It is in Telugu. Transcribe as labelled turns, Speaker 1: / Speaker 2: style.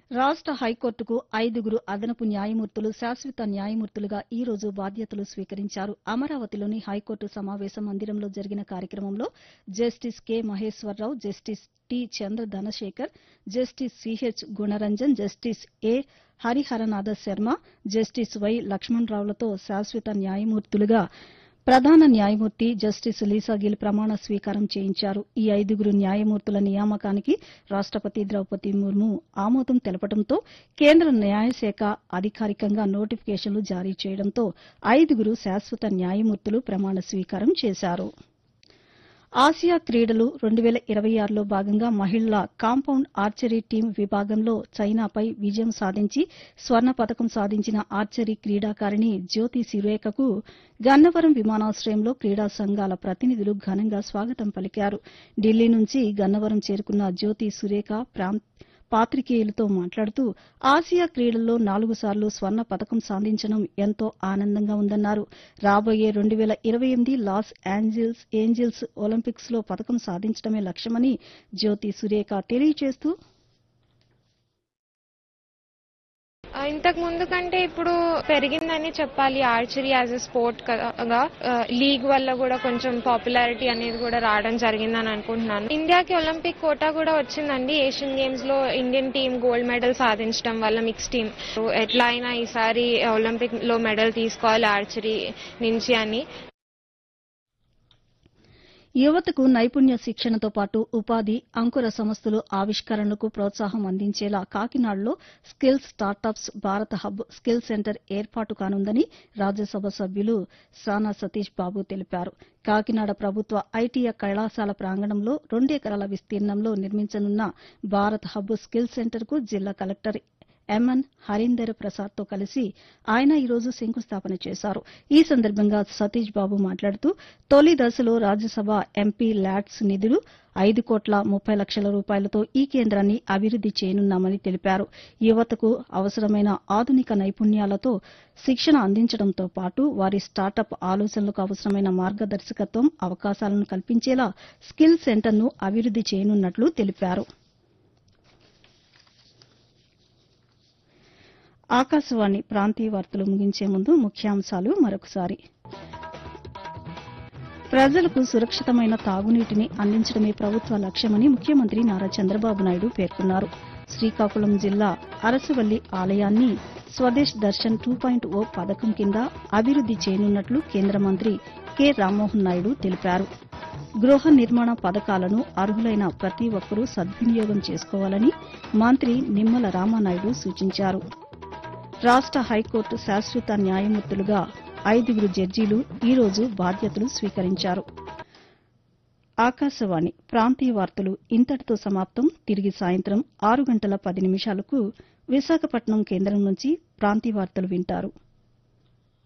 Speaker 1: రాష్ట హైకోర్టుకు ఐదుగురు అదనపు న్యాయమూర్తులు శాశ్వత న్యాయమూర్తులుగా ఈ రోజు బాధ్యతలు స్వీకరించారు అమరావతిలోని హైకోర్టు సమావేశ మందిరంలో జరిగిన కార్యక్రమంలో justice K Maheswararao justice T Chandra Dhanasekhar justice CH Gunaranjan justice A Hariharanatha Sharma justice Y లక్ష్మణరావులతో శాశ్వత న్యాయమూర్తులుగా ప్రధాన న్యాయమూర్తి జస్టిస్ లీసాగిల్ ప్రమాణ స్వీకారం చేయించారు ఈ ఐదుగురు న్యాయమూర్తుల నియామకానికి రాష్టపతి ద్రౌపది ముర్ము ఆమోదం తెలపడంతో కేంద్ర న్యాయశాఖ అధికారికంగా నోటిఫికేషన్లు జారీ చేయడంతో ఐదుగురు శాశ్వత న్యాయమూర్తులు ప్రమాణ స్వీకారం చేశారు ఆసియా క్రీడలు రెండు వేల ఇరవై ఆరులో భాగంగా మహిళల కాంపౌండ్ ఆర్చరీ టీం విభాగంలో చైనాపై విజయం సాధించి స్వర్ణ పతకం సాధించిన ఆర్చరీ క్రీడాకారిణి జ్యోతి సురేఖకు గన్నవరం విమానాశ్రయంలో క్రీడా సంఘాల ప్రతినిధులు ఘనంగా స్వాగతం పలికారు ఢిల్లీ నుంచి గన్నవరం చేరుకున్న జ్యోతి సురేఖ ప్రాంత పాతికేయులతో మాట్లాడుతూ ఆసియా క్రీడల్లో నాలుగు సార్లు స్వర్ణ పతకం సాధించడం ఎంతో ఆనందంగా ఉందన్నారు రాబోయే రెండు వేల ఇరవై ఎనిమిది లాస్ ఏంజల్స్ ఏంజల్స్ ఒలింపిక్స్ లో పతకం సాధించడమే లక్ష్యమని జ్యోతి సురేఖ తెలియజేస్తూ
Speaker 2: ఆ, ఇంతకు ముందు కంటే ఇప్పుడు పెరిగిందని చెప్పాలి ఆర్చరీ యాజ్ ఎ స్పోర్ట్ గా ఆ, లీగ్ వల్ల కూడా కొంచెం పాపులారిటీ అనేది కూడా రావడం జరిగిందని అనుకుంటున్నాను ఇండియాకి ఒలింపిక్ కోటా కూడా వచ్చిందండి ఏషియన్ గేమ్స్ లో ఇండియన్ టీం గోల్డ్ మెడల్ సాధించడం వల్ల మిక్స్ టీం ఎట్లా అయినా ఈసారి ఒలింపిక్ లో మెడల్ తీసుకోవాలి ఆర్చరీ నుంచి అని
Speaker 1: యువతకు నైపుణ్య శిక్షణతో పాటు ఉపాధి అంకుర సంస్థలు ఆవిష్కరణలకు ప్రోత్సాహం అందించేలా కాకినాడలో skill startups Bharat hub skill centre ఏర్పాటు కానుందని రాజ్యసభ సభ్యులు సానా సతీష్ బాబు తెలిపారు కాకినాడ ప్రభుత్వ ఐటీఐ కళాశాల ప్రాంగణంలో రెండెకరాల విస్తీర్ణంలో నిర్మించనున్న భారత్ హబ్ స్కిల్ సెంటర్కు జిల్లా కలెక్టర్ ఎంఎన్ హరీందర్ ప్రసాద్ తో కలిసి ఆయన ఈరోజు శంకుస్థాపన చేశారు ఈ సందర్భంగా సతీష్ బాబు మాట్లాడుతూ తొలి దశలో రాజ్యసభ ఎంపీ ల్యాడ్స్ నిధులు ఐదు కోట్ల ముప్పై లక్షల రూపాయలతో ఈ కేంద్రాన్ని అభివృద్ది చేయనున్నామని తెలిపారు యువతకు అవసరమైన ఆధునిక నైపుణ్యాలతో శిక్షణ అందించడంతో పాటు వారి స్టార్టప్ ఆలోచనలకు అవసరమైన మార్గదర్శకత్వం అవకాశాలను కల్పించేలా స్కిల్ సెంటర్ను అభివృద్ది చేయనున్నట్లు తెలిపారు ఆకాశవాణి ప్రాంతీయ వార్తలు ముగించే ముందు ముఖ్యాంశాలు మరొకసారి ప్రజలకు సురక్షితమైన తాగునీటిని అందించడమే ప్రభుత్వ లక్ష్యమని ముఖ్యమంత్రి నారా చంద్రబాబు నాయుడు పేర్కొన్నారు శ్రీకాకుళం జిల్లా అరసవల్లి ఆలయాన్ని Swadesh Darshan two point O పథకం కింద అభివృద్ది చేయనున్నట్లు కేంద్ర మంత్రి కె రామ్మోహన్ నాయుడు తెలిపారు గృహ నిర్మాణ పథకాలను అర్హులైన ప్రతి ఒక్కరూ సద్వినియోగం చేసుకోవాలని మంత్రి నిమ్మల రామానాయుడు సూచించారు రాష్ట హైకోర్టు శాశ్వత న్యాయమూర్తులుగా ఐదుగురు జడ్జీలు ఈ రోజు బాధ్యతలు స్వీకరించారు ఆకాశవాణి ప్రాంతీయ వార్తలు ఇంతటితో సమాప్తం తిరిగి సాయంత్రం ఆరు గంటల పది నిమిషాలకు విశాఖపట్నం కేంద్రం నుంచి ప్రాంతీయ వార్తలు వింటారు